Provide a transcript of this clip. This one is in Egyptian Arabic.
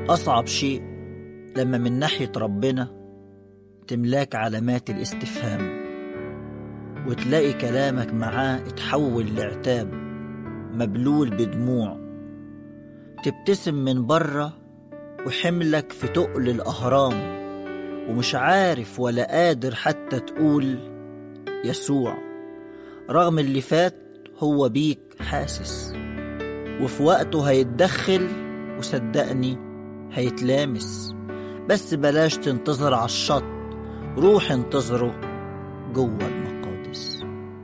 أصعب شيء لما من ناحية ربنا تملاك علامات الاستفهام وتلاقي كلامك معاه اتحول لعتاب مبلول بدموع تبتسم من بره وحملك في تقل الأهرام ومش عارف ولا قادر حتى تقول يسوع رغم اللي فات هو بيك حاسس وفي وقته هيتدخل وصدقني هيتلامس بس بلاش تنتظر على الشط روح انتظره جوه